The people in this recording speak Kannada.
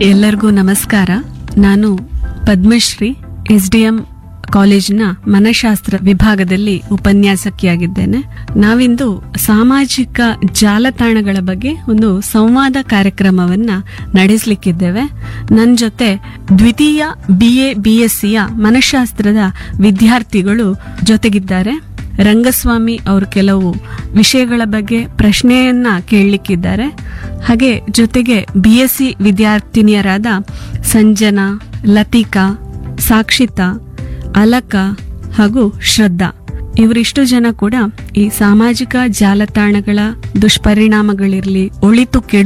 ಎಲ್ಲರಿಗೂ ನಮಸ್ಕಾರ ನಾನು ಪದ್ಮಶ್ರೀ ಎಸ್ ಡಿ ಎಂ ಕಾಲೇಜಿನ ಮನಃಶಾಸ್ತ್ರ ವಿಭಾಗದಲ್ಲಿ ಉಪನ್ಯಾಸಕಿಯಾಗಿದ್ದೇನೆ ನಾವಿಂದು ಸಾಮಾಜಿಕ ಜಾಲತಾಣಗಳ ಬಗ್ಗೆ ಒಂದು ಸಂವಾದ ಕಾರ್ಯಕ್ರಮವನ್ನ ನಡೆಸಲಿಕ್ಕಿದ್ದೇವೆ ನನ್ನ ಜೊತೆ ದ್ವಿತೀಯ ಬಿ ಎ ಬಿ ಎಸ್ ಸಿಯ ಮನಃಶಾಸ್ತ್ರದ ವಿದ್ಯಾರ್ಥಿಗಳು ಜೊತೆಗಿದ್ದಾರೆ ರಂಗಸ್ವಾಮಿ ಅವರು ಕೆಲವು ವಿಷಯಗಳ ಬಗ್ಗೆ ಪ್ರಶ್ನೆಯನ್ನ ಕೇಳಲಿಕ್ಕಿದ್ದಾರೆ ಹಾಗೆ ಜೊತೆಗೆ ಬಿ ಎಸ್ ಸಿ ವಿದ್ಯಾರ್ಥಿನಿಯರಾದ ಸಂಜನಾ ಲತಿಕಾ ಸಾಕ್ಷಿತಾ ಅಲಕ ಹಾಗೂ ಶ್ರದ್ಧಾ ಇವರಿಷ್ಟು ಜನ ಕೂಡ ಈ ಸಾಮಾಜಿಕ ಜಾಲತಾಣಗಳ ದುಷ್ಪರಿಣಾಮಗಳಿರ್ಲಿ ಒಳಿತು ಕೆಡು